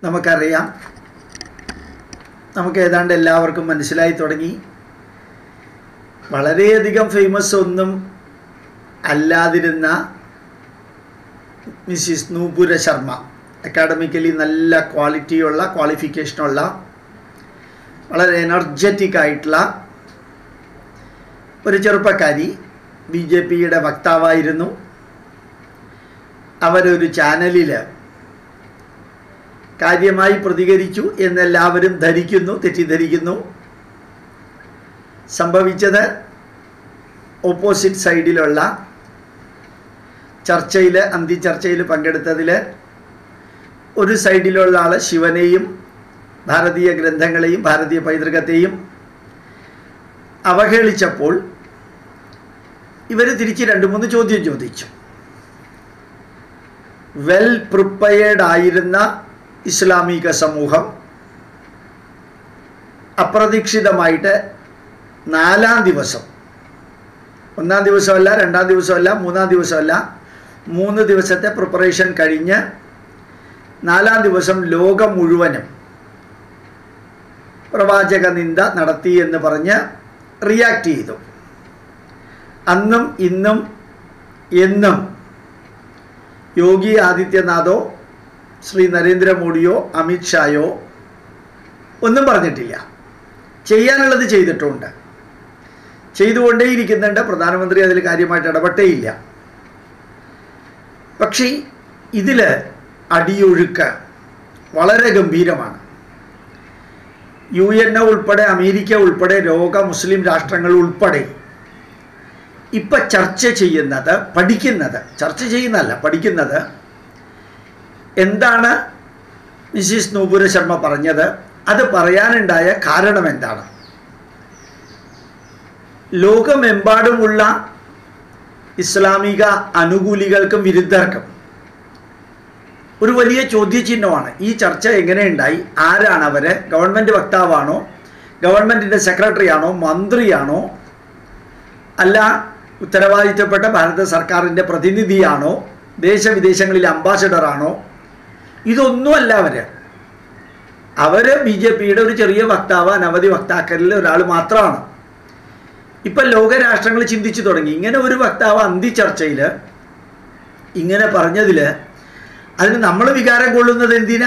നമുക്കറിയാം നമുക്ക് ഏതാണ്ട് എല്ലാവർക്കും മനസ്സിലായി തുടങ്ങി വളരെയധികം ഫേമസ് ഒന്നും അല്ലാതിരുന്ന മിസ്സിസ് നൂപുര ശർമ്മ അക്കാഡമിക്കലി നല്ല ക്വാളിറ്റിയുള്ള ക്വാളിഫിക്കേഷനുള്ള വളരെ എനർജറ്റിക് ആയിട്ടുള്ള ഒരു ചെറുപ്പക്കാരി ബി ജെ പിയുടെ വക്താവായിരുന്നു അവരൊരു ചാനലിൽ കാര്യമായി പ്രതികരിച്ചു എന്നെല്ലാവരും ധരിക്കുന്നു തെറ്റിദ്ധരിക്കുന്നു സംഭവിച്ചത് ഓപ്പോസിറ്റ് സൈഡിലുള്ള ചർച്ചയിൽ അന്തിചർച്ചയിൽ പങ്കെടുത്തതിൽ ഒരു സൈഡിലുള്ള ആൾ ശിവനെയും ഭാരതീയ ഗ്രന്ഥങ്ങളെയും ഭാരതീയ പൈതൃകത്തെയും അവഹേളിച്ചപ്പോൾ ഇവർ തിരിച്ച് രണ്ട് മൂന്ന് ചോദ്യം ചോദിച്ചു വെൽ പ്രിപ്പയർഡ് ആയിരുന്ന ഇസ്ലാമിക സമൂഹം അപ്രതീക്ഷിതമായിട്ട് നാലാം ദിവസം ഒന്നാം ദിവസമല്ല രണ്ടാം ദിവസമല്ല മൂന്നാം ദിവസമല്ല മൂന്ന് ദിവസത്തെ പ്രിപ്പറേഷൻ കഴിഞ്ഞ് നാലാം ദിവസം ലോകം മുഴുവനും പ്രവാചക നിന്ദ നടത്തി എന്ന് പറഞ്ഞ് റിയാക്ട് ചെയ്തു അന്നും ഇന്നും എന്നും യോഗി ആദിത്യനാഥോ ശ്രീ നരേന്ദ്രമോദിയോ അമിത്ഷായോ ഒന്നും പറഞ്ഞിട്ടില്ല ചെയ്യാനുള്ളത് ചെയ്തിട്ടുണ്ട് ചെയ്തുകൊണ്ടേയിരിക്കുന്നുണ്ട് പ്രധാനമന്ത്രി അതിൽ കാര്യമായിട്ട് ഇടപെട്ടേയില്ല പക്ഷേ ഇതിൽ അടിയൊഴുക്ക് വളരെ ഗംഭീരമാണ് യു എൻ ഒ ഉൾപ്പെടെ അമേരിക്ക ഉൾപ്പെടെ ലോക മുസ്ലിം രാഷ്ട്രങ്ങൾ ഉൾപ്പെടെ ഇപ്പം ചർച്ച ചെയ്യുന്നത് പഠിക്കുന്നത് ചർച്ച ചെയ്യുന്നതല്ല പഠിക്കുന്നത് എന്താണ് മിസ്സിസ് നൂപുര ശർമ്മ പറഞ്ഞത് അത് പറയാനുണ്ടായ കാരണം എന്താണ് ലോകമെമ്പാടുമുള്ള ഇസ്ലാമിക അനുകൂലികൾക്കും വിരുദ്ധർക്കും ഒരു വലിയ ചോദ്യചിഹ്നമാണ് ഈ ചർച്ച എങ്ങനെയുണ്ടായി ആരാണ് അവർ ഗവൺമെൻറ് വക്താവാണോ ഗവൺമെൻറ്റിൻ്റെ സെക്രട്ടറിയാണോ മന്ത്രിയാണോ അല്ല ഉത്തരവാദിത്തപ്പെട്ട ഭാരത സർക്കാരിൻ്റെ പ്രതിനിധിയാണോ ദേശവിദേശങ്ങളിലെ അംബാസഡറാണോ ഇതൊന്നുമല്ല അവർ അവർ ബി ജെ പിയുടെ ഒരു ചെറിയ വക്താവ് അനവധി വക്താക്കളിൽ ഒരാൾ മാത്രമാണ് ഇപ്പം ലോകരാഷ്ട്രങ്ങൾ ചിന്തിച്ചു തുടങ്ങി ഇങ്ങനെ ഒരു വക്താവ് അന്തി ചർച്ചയിൽ ഇങ്ങനെ പറഞ്ഞതിൽ അതിന് നമ്മൾ വികാരം കൊള്ളുന്നത് എന്തിനാ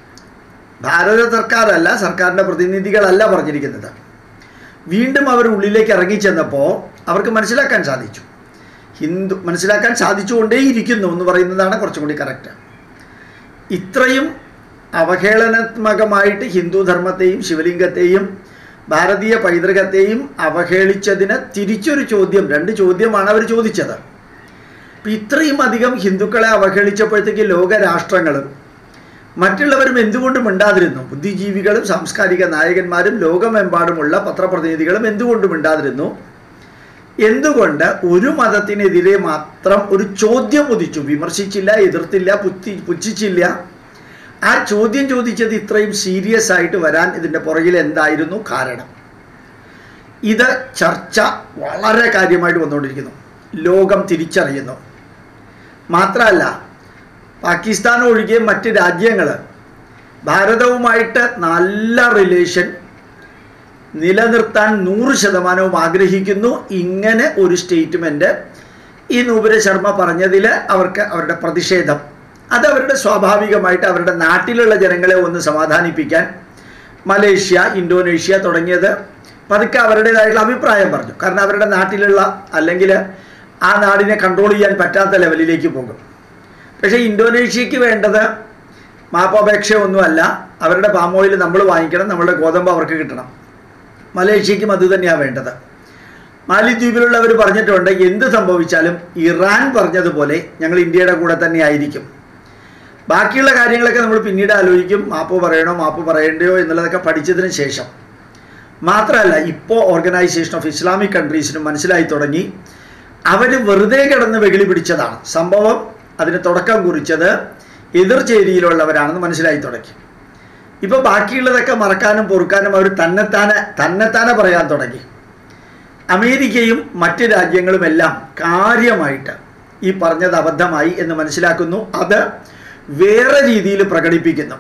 ഭാരത സർക്കാരല്ല സർക്കാരിൻ്റെ പ്രതിനിധികളല്ല പറഞ്ഞിരിക്കുന്നത് വീണ്ടും അവർ ഉള്ളിലേക്ക് ഇറങ്ങിച്ചെന്നപ്പോൾ അവർക്ക് മനസ്സിലാക്കാൻ സാധിച്ചു ഹിന്ദു മനസ്സിലാക്കാൻ സാധിച്ചുകൊണ്ടേയിരിക്കുന്നു എന്ന് പറയുന്നതാണ് കുറച്ചും കൂടി കറക്റ്റ് ഇത്രയും അവഹേളനാത്മകമായിട്ട് ഹിന്ദു ധർമ്മത്തെയും ശിവലിംഗത്തെയും ഭാരതീയ പൈതൃകത്തെയും അവഹേളിച്ചതിന് തിരിച്ചൊരു ചോദ്യം രണ്ട് ചോദ്യമാണ് അവർ ചോദിച്ചത് അപ്പം ഇത്രയും അധികം ഹിന്ദുക്കളെ അവഹേളിച്ചപ്പോഴത്തേക്ക് ലോകരാഷ്ട്രങ്ങളും മറ്റുള്ളവരും എന്തുകൊണ്ടും മിണ്ടാതിരുന്നു ബുദ്ധിജീവികളും സാംസ്കാരിക നായകന്മാരും ലോകമെമ്പാടുമുള്ള പത്രപ്രതിനിധികളും എന്തുകൊണ്ടും മിണ്ടാതിരുന്നു എന്തുകൊണ്ട് ഒരു മതത്തിനെതിരെ മാത്രം ഒരു ചോദ്യം ഉദിച്ചു വിമർശിച്ചില്ല എതിർത്തില്ല പുത്തി പുച്ഛിച്ചില്ല ആ ചോദ്യം ചോദിച്ചത് ഇത്രയും സീരിയസ് ആയിട്ട് വരാൻ ഇതിൻ്റെ പുറകിൽ എന്തായിരുന്നു കാരണം ഇത് ചർച്ച വളരെ കാര്യമായിട്ട് വന്നുകൊണ്ടിരിക്കുന്നു ലോകം തിരിച്ചറിയുന്നു മാത്രമല്ല പാകിസ്ഥാൻ ഒഴികെ മറ്റ് രാജ്യങ്ങൾ ഭാരതവുമായിട്ട് നല്ല റിലേഷൻ നിലനിർത്താൻ നൂറ് ശതമാനവും ആഗ്രഹിക്കുന്നു ഇങ്ങനെ ഒരു സ്റ്റേറ്റ്മെൻറ്റ് ഈ നൂപുര ശർമ്മ പറഞ്ഞതിൽ അവർക്ക് അവരുടെ പ്രതിഷേധം അത് അവരുടെ സ്വാഭാവികമായിട്ട് അവരുടെ നാട്ടിലുള്ള ജനങ്ങളെ ഒന്ന് സമാധാനിപ്പിക്കാൻ മലേഷ്യ ഇന്തോനേഷ്യ തുടങ്ങിയത് പതുക്കെ അവരുടേതായിട്ടുള്ള അഭിപ്രായം പറഞ്ഞു കാരണം അവരുടെ നാട്ടിലുള്ള അല്ലെങ്കിൽ ആ നാടിനെ കൺട്രോൾ ചെയ്യാൻ പറ്റാത്ത ലെവലിലേക്ക് പോകും പക്ഷേ ഇന്തോനേഷ്യക്ക് വേണ്ടത് മാപ്പപേക്ഷയൊന്നുമല്ല അവരുടെ പാം ഓയിൽ നമ്മൾ വാങ്ങിക്കണം നമ്മളുടെ ഗോതമ്പ് അവർക്ക് കിട്ടണം മലേഷ്യക്കും അത് തന്നെയാണ് വേണ്ടത് മാലിദ്വീപിലുള്ളവർ പറഞ്ഞിട്ടുണ്ട് എന്ത് സംഭവിച്ചാലും ഇറാൻ പറഞ്ഞതുപോലെ ഞങ്ങൾ ഇന്ത്യയുടെ കൂടെ തന്നെ ആയിരിക്കും ബാക്കിയുള്ള കാര്യങ്ങളൊക്കെ നമ്മൾ പിന്നീട് ആലോചിക്കും മാപ്പ് പറയണോ മാപ്പ് പറയണ്ടയോ എന്നുള്ളതൊക്കെ പഠിച്ചതിന് ശേഷം മാത്രമല്ല ഇപ്പോൾ ഓർഗനൈസേഷൻ ഓഫ് ഇസ്ലാമിക് കൺട്രീസിനും മനസ്സിലായി തുടങ്ങി അവർ വെറുതെ കിടന്ന് വെകിളി പിടിച്ചതാണ് സംഭവം അതിന് തുടക്കം കുറിച്ചത് എതിർചേരിയിലുള്ളവരാണെന്ന് മനസ്സിലായി തുടങ്ങി ഇപ്പോൾ ബാക്കിയുള്ളതൊക്കെ മറക്കാനും പൊറുക്കാനും അവർ തന്നെത്താനെ തന്നെത്താനെ പറയാൻ തുടങ്ങി അമേരിക്കയും മറ്റ് രാജ്യങ്ങളുമെല്ലാം കാര്യമായിട്ട് ഈ പറഞ്ഞത് അബദ്ധമായി എന്ന് മനസ്സിലാക്കുന്നു അത് വേറെ രീതിയിൽ പ്രകടിപ്പിക്കുന്നു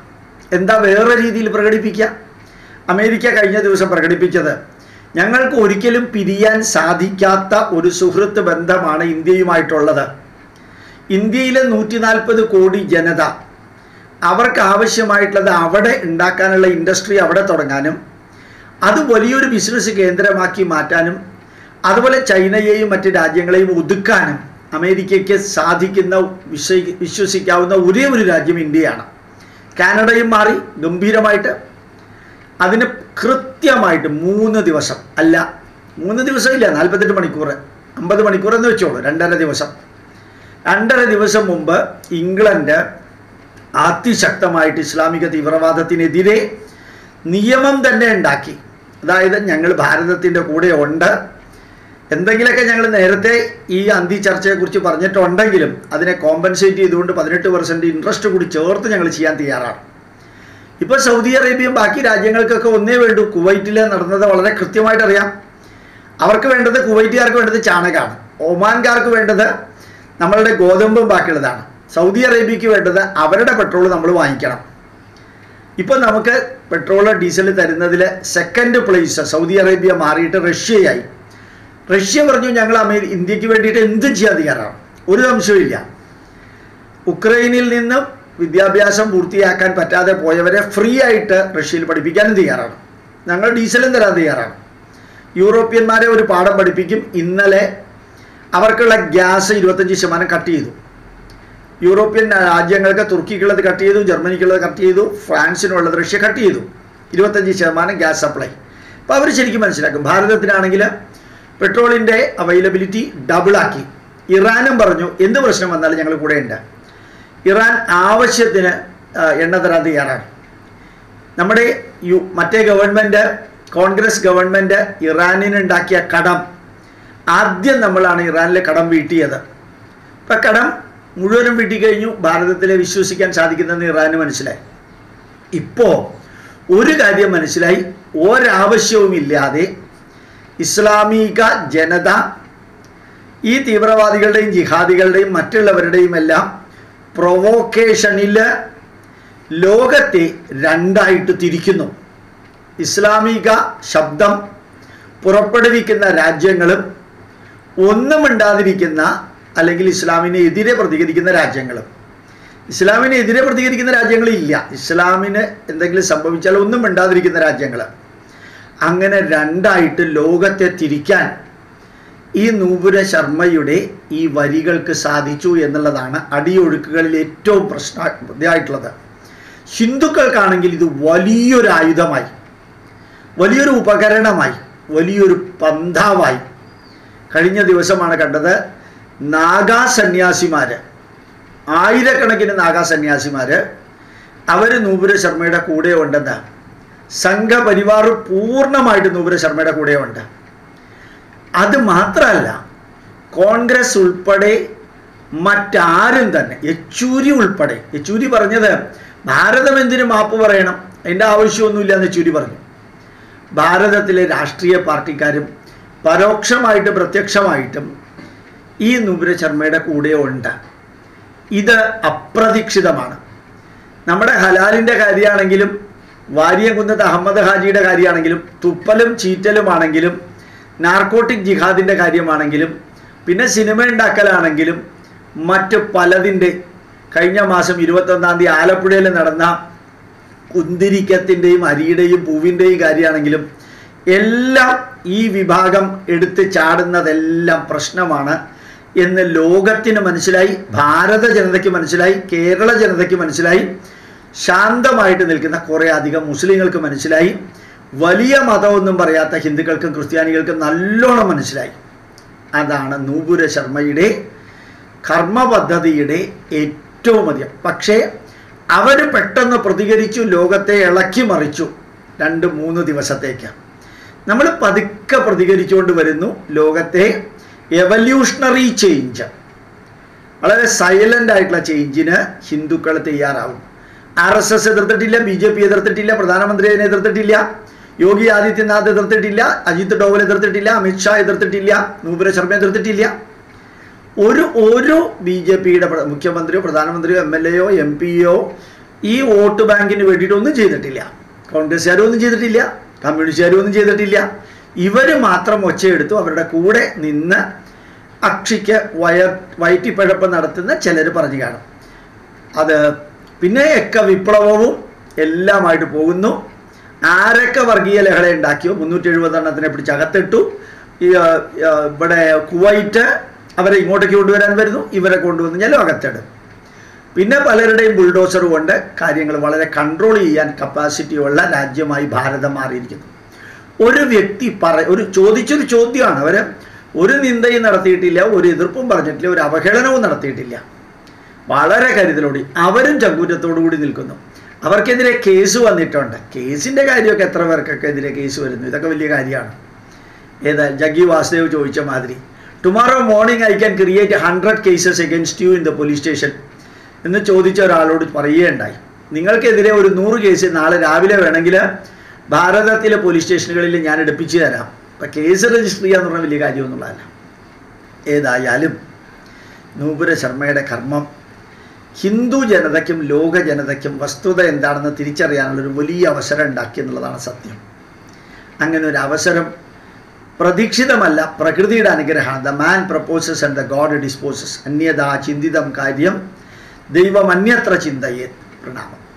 എന്താ വേറെ രീതിയിൽ പ്രകടിപ്പിക്കുക അമേരിക്ക കഴിഞ്ഞ ദിവസം പ്രകടിപ്പിച്ചത് ഞങ്ങൾക്ക് ഒരിക്കലും പിരിയാൻ സാധിക്കാത്ത ഒരു സുഹൃത്ത് ബന്ധമാണ് ഇന്ത്യയുമായിട്ടുള്ളത് ഇന്ത്യയിലെ നൂറ്റി നാൽപ്പത് കോടി ജനത അവർക്ക് ആവശ്യമായിട്ടുള്ളത് അവിടെ ഉണ്ടാക്കാനുള്ള ഇൻഡസ്ട്രി അവിടെ തുടങ്ങാനും അത് വലിയൊരു ബിസിനസ് കേന്ദ്രമാക്കി മാറ്റാനും അതുപോലെ ചൈനയെയും മറ്റ് രാജ്യങ്ങളെയും ഒതുക്കാനും അമേരിക്കയ്ക്ക് സാധിക്കുന്ന വിശ്വ വിശ്വസിക്കാവുന്ന ഒരേ ഒരു രാജ്യം ഇന്ത്യയാണ് കാനഡയും മാറി ഗംഭീരമായിട്ട് അതിന് കൃത്യമായിട്ട് മൂന്ന് ദിവസം അല്ല മൂന്ന് ദിവസം ഇല്ല നാൽപ്പത്തെട്ട് മണിക്കൂർ അമ്പത് മണിക്കൂർ എന്ന് വെച്ചോളൂ രണ്ടര ദിവസം രണ്ടര ദിവസം മുമ്പ് ഇംഗ്ലണ്ട് അതിശക്തമായിട്ട് ഇസ്ലാമിക തീവ്രവാദത്തിനെതിരെ നിയമം തന്നെ ഉണ്ടാക്കി അതായത് ഞങ്ങൾ ഭാരതത്തിൻ്റെ കൂടെ ഉണ്ട് എന്തെങ്കിലുമൊക്കെ ഞങ്ങൾ നേരത്തെ ഈ അന്തി ചർച്ചയെക്കുറിച്ച് പറഞ്ഞിട്ടുണ്ടെങ്കിലും അതിനെ കോമ്പൻസേറ്റ് ചെയ്തുകൊണ്ട് പതിനെട്ട് പെർസെൻറ്റ് ഇൻട്രസ്റ്റ് കൂടി ചേർത്ത് ഞങ്ങൾ ചെയ്യാൻ തയ്യാറാണ് ഇപ്പോൾ സൗദി അറേബ്യയും ബാക്കി രാജ്യങ്ങൾക്കൊക്കെ ഒന്നേ വേണ്ടൂ കുവൈറ്റിൽ നടന്നത് വളരെ കൃത്യമായിട്ട് അറിയാം അവർക്ക് വേണ്ടത് കുവൈറ്റുകാർക്ക് വേണ്ടത് ചാണകമാണ് ഒമാൻകാർക്ക് വേണ്ടത് നമ്മളുടെ ഗോതമ്പും ബാക്കിയുള്ളതാണ് സൗദി അറേബ്യക്ക് വേണ്ടത് അവരുടെ പെട്രോൾ നമ്മൾ വാങ്ങിക്കണം ഇപ്പോൾ നമുക്ക് പെട്രോൾ ഡീസൽ തരുന്നതിൽ സെക്കൻഡ് പ്ലേസ് സൗദി അറേബ്യ മാറിയിട്ട് റഷ്യയായി റഷ്യ പറഞ്ഞു ഞങ്ങൾ അമേരി ഇന്ത്യക്ക് വേണ്ടിയിട്ട് എന്തും ചെയ്യാൻ തയ്യാറാണ് ഒരു സംശയമില്ല ഉക്രൈനിൽ നിന്നും വിദ്യാഭ്യാസം പൂർത്തിയാക്കാൻ പറ്റാതെ പോയവരെ ഫ്രീ ആയിട്ട് റഷ്യയിൽ പഠിപ്പിക്കാനും തയ്യാറാണ് ഞങ്ങൾ ഡീസലും തരാൻ തയ്യാറാണ് യൂറോപ്യന്മാരെ ഒരു പാഠം പഠിപ്പിക്കും ഇന്നലെ അവർക്കുള്ള ഗ്യാസ് ഇരുപത്തഞ്ച് ശതമാനം കട്ട് ചെയ്തു യൂറോപ്യൻ രാജ്യങ്ങൾക്ക് തുർക്കിക്കുള്ളത് കട്ട് ചെയ്തു ജർമ്മനിക്കുള്ളത് കട്ട് ചെയ്തു ഫ്രാൻസിനുള്ളത് റഷ്യ കട്ട് ചെയ്തു ഇരുപത്തഞ്ച് ശതമാനം ഗ്യാസ് സപ്ലൈ അപ്പോൾ അവർ ശരിക്കും മനസ്സിലാക്കും ഭാരതത്തിനാണെങ്കിൽ പെട്രോളിൻ്റെ അവൈലബിലിറ്റി ഡബിളാക്കി ഇറാനും പറഞ്ഞു എന്ത് പ്രശ്നം വന്നാലും ഞങ്ങൾ കൂടെ ഉണ്ട് ഇറാൻ ആവശ്യത്തിന് ആ, എണ്ണ തരാൻ തയ്യാറാണ് നമ്മുടെ യു മറ്റേ ഗവൺമെൻറ് കോൺഗ്രസ് ഗവൺമെൻറ് ഇറാനിന് ഉണ്ടാക്കിയ കടം ആദ്യം നമ്മളാണ് ഇറാനിലെ കടം വീട്ടിയത് ഇപ്പം കടം മുഴുവനും വീട്ടി കഴിഞ്ഞു ഭാരതത്തിലെ വിശ്വസിക്കാൻ സാധിക്കുന്നതെന്ന് ഇറാന് മനസ്സിലായി ഇപ്പോൾ ഒരു കാര്യം മനസ്സിലായി ഒരാവശ്യവുമില്ലാതെ ഇസ്ലാമിക ജനത ഈ തീവ്രവാദികളുടെയും ജിഹാദികളുടെയും മറ്റുള്ളവരുടെയും എല്ലാം പ്രൊവോക്കേഷനിൽ ലോകത്തെ രണ്ടായിട്ട് തിരിക്കുന്നു ഇസ്ലാമിക ശബ്ദം പുറപ്പെടുവിക്കുന്ന രാജ്യങ്ങളും ഒന്നും മിണ്ടാതിരിക്കുന്ന അല്ലെങ്കിൽ ഇസ്ലാമിന് എതിരെ പ്രതികരിക്കുന്ന രാജ്യങ്ങളും ഇസ്ലാമിന് എതിരെ പ്രതികരിക്കുന്ന രാജ്യങ്ങളില്ല ഇസ്ലാമിന് എന്തെങ്കിലും സംഭവിച്ചാൽ ഒന്നും മിണ്ടാതിരിക്കുന്ന രാജ്യങ്ങൾ അങ്ങനെ രണ്ടായിട്ട് ലോകത്തെ തിരിക്കാൻ ഈ നൂപുര ശർമ്മയുടെ ഈ വരികൾക്ക് സാധിച്ചു എന്നുള്ളതാണ് അടിയൊഴുക്കുകളിൽ ഏറ്റവും പ്രശ്ന ഇതായിട്ടുള്ളത് ഹിന്ദുക്കൾക്കാണെങ്കിൽ ഇത് വലിയൊരു ആയുധമായി വലിയൊരു ഉപകരണമായി വലിയൊരു പന്ഥാവായി കഴിഞ്ഞ ദിവസമാണ് കണ്ടത് നാഗാ സന്യാസിമാർ ആയിരക്കണക്കിന് നാഗാ സന്യാസിമാർ അവർ നൂപുര ശർമ്മയുടെ കൂടെ ഉണ്ടെന്ന് സംഘപരിവാർ പൂർണ്ണമായിട്ട് നൂപുര ശർമ്മയുടെ കൂടെ ഉണ്ട് അത് മാത്രമല്ല കോൺഗ്രസ് ഉൾപ്പെടെ മറ്റാരും തന്നെ യെച്ചൂരി ഉൾപ്പെടെ യെച്ചൂരി പറഞ്ഞത് ഭാരതം എന്തിനു മാപ്പ് പറയണം അതിൻ്റെ ആവശ്യമൊന്നുമില്ല എന്ന് യെച്ചൂരി പറഞ്ഞു ഭാരതത്തിലെ രാഷ്ട്രീയ പാർട്ടിക്കാരും പരോക്ഷമായിട്ടും പ്രത്യക്ഷമായിട്ടും ഈ നൂപുര ശർമ്മയുടെ കൂടെ ഉണ്ട് ഇത് അപ്രതീക്ഷിതമാണ് നമ്മുടെ ഹലാലിൻ്റെ കാര്യമാണെങ്കിലും വാര്യംകുന്നത്ത് അഹമ്മദ് ഹാജിയുടെ കാര്യമാണെങ്കിലും തുപ്പലും ചീറ്റലുമാണെങ്കിലും നാർക്കോട്ടിക് ജിഹാദിൻ്റെ കാര്യമാണെങ്കിലും പിന്നെ സിനിമ ഉണ്ടാക്കലാണെങ്കിലും മറ്റ് പലതിൻ്റെ കഴിഞ്ഞ മാസം ഇരുപത്തൊന്നാം തീയതി ആലപ്പുഴയിൽ നടന്ന കുന്തിരിക്കത്തിൻ്റെയും അരിയുടെയും പൂവിൻ്റെയും കാര്യമാണെങ്കിലും എല്ലാം ഈ വിഭാഗം എടുത്ത് ചാടുന്നതെല്ലാം പ്രശ്നമാണ് എന്ന് ലോകത്തിന് മനസ്സിലായി ഭാരത ജനതയ്ക്ക് മനസ്സിലായി കേരള ജനതയ്ക്ക് മനസ്സിലായി ശാന്തമായിട്ട് നിൽക്കുന്ന കുറേ അധികം മുസ്ലിങ്ങൾക്ക് മനസ്സിലായി വലിയ മതമൊന്നും പറയാത്ത ഹിന്ദുക്കൾക്കും ക്രിസ്ത്യാനികൾക്കും നല്ലോണം മനസ്സിലായി അതാണ് നൂപുര ശർമ്മയുടെ കർമ്മ പദ്ധതിയുടെ ഏറ്റവും അധികം പക്ഷേ അവർ പെട്ടെന്ന് പ്രതികരിച്ചു ലോകത്തെ ഇളക്കി മറിച്ചു രണ്ട് മൂന്ന് ദിവസത്തേക്ക് നമ്മൾ പതുക്കെ പ്രതികരിച്ചുകൊണ്ട് വരുന്നു ലോകത്തെ എവല്യൂഷണറി ചേഞ്ച് വളരെ സൈലൻ്റ് ആയിട്ടുള്ള ചേഞ്ചിന് ഹിന്ദുക്കൾ തയ്യാറാവും ആർ എസ് എസ് എതിർത്തിട്ടില്ല ബി ജെ പി എതിർത്തിട്ടില്ല പ്രധാനമന്ത്രി അതിനെ എതിർത്തിട്ടില്ല യോഗി ആദിത്യനാഥ് എതിർത്തിട്ടില്ല അജിത് ഡോവൽ എതിർത്തിട്ടില്ല അമിത്ഷാ എതിർത്തിട്ടില്ല നൂപുര ശർമ്മ എതിർത്തിട്ടില്ല ഒരു ഓരോ ബി ജെ പിയുടെ മുഖ്യമന്ത്രിയോ പ്രധാനമന്ത്രിയോ എം എൽ എയോ എം പിയോ ഈ വോട്ട് ബാങ്കിന് വേണ്ടിയിട്ടൊന്നും ചെയ്തിട്ടില്ല കോൺഗ്രസ്സുകാരും ഒന്നും ചെയ്തിട്ടില്ല കമ്മ്യൂണിസ്റ്റുകാരും ഒന്നും ചെയ്തിട്ടില്ല ഇവർ മാത്രം ഒച്ചയെടുത്തു അവരുടെ കൂടെ നിന്ന് അക്ഷിക്ക് വയ വയറ്റിപ്പഴപ്പ് നടത്തുന്ന ചിലർ പറഞ്ഞു കാണും അത് പിന്നെയൊക്കെ വിപ്ലവവും എല്ലാമായിട്ട് പോകുന്നു ആരൊക്കെ വർഗീയ ലഹള ഉണ്ടാക്കിയോ മുന്നൂറ്റി എഴുപതെണ്ണത്തിനെ പിടിച്ച് അകത്തിട്ടു ഈ ആ, ആ, ഇവിടെ കുവൈറ്റ് അവരെ ഇങ്ങോട്ടേക്ക് കൊണ്ടുവരാൻ വരുന്നു ഇവരെ കൊണ്ടുവന്ന് ഞാൻ അകത്തിടും പിന്നെ പലരുടെയും ബുൾഡോസർ കൊണ്ട് കാര്യങ്ങൾ വളരെ കൺട്രോൾ ചെയ്യാൻ കപ്പാസിറ്റി ഉള്ള രാജ്യമായി ഭാരതം മാറിയിരിക്കുന്നു ഒരു വ്യക്തി പറ ഒരു ചോദിച്ചൊരു ചോദ്യമാണ് അവർ ഒരു നിന്ദയും നടത്തിയിട്ടില്ല ഒരു എതിർപ്പും പറഞ്ഞിട്ടില്ല ഒരു അവഹേളനവും നടത്തിയിട്ടില്ല വളരെ കരുതലോടി അവരും ചങ്കൂറ്റത്തോടു കൂടി നിൽക്കുന്നു അവർക്കെതിരെ കേസ് വന്നിട്ടുണ്ട് കേസിൻ്റെ കാര്യമൊക്കെ എത്ര പേർക്കൊക്കെ എതിരെ കേസ് വരുന്നു ഇതൊക്കെ വലിയ കാര്യമാണ് ഏതാ ജഗ്ഗി വാസുദേവ് ചോദിച്ച മാതിരി tomorrow morning I can create hundred cases against you in the police station എന്ന് ചോദിച്ച ഒരാളോട് പറയുകയുണ്ടായി നിങ്ങൾക്കെതിരെ ഒരു നൂറ് കേസ് നാളെ രാവിലെ വേണമെങ്കിൽ ഭാരതത്തിലെ പോലീസ് സ്റ്റേഷനുകളിൽ ഞാൻ എടുപ്പിച്ചു തരാം അപ്പം കേസ് രജിസ്റ്റർ ചെയ്യാന്ന് പറഞ്ഞാൽ വലിയ കാര്യമൊന്നുള്ളതല്ല ഏതായാലും നൂപുര ശർമ്മയുടെ കർമ്മം ഹിന്ദു ജനതയ്ക്കും ലോക ജനതയ്ക്കും വസ്തുത എന്താണെന്ന് തിരിച്ചറിയാനുള്ളൊരു വലിയ അവസരം ഉണ്ടാക്കി എന്നുള്ളതാണ് സത്യം അങ്ങനെ ഒരു അവസരം പ്രതീക്ഷിതമല്ല പ്രകൃതിയുടെ അനുഗ്രഹമാണ് the man proposes and the god disposes അന്യതാ ചിന്തിതം കാര്യം ദൈവം അന്യത്ര ചിന്തയെ പ്രണാമം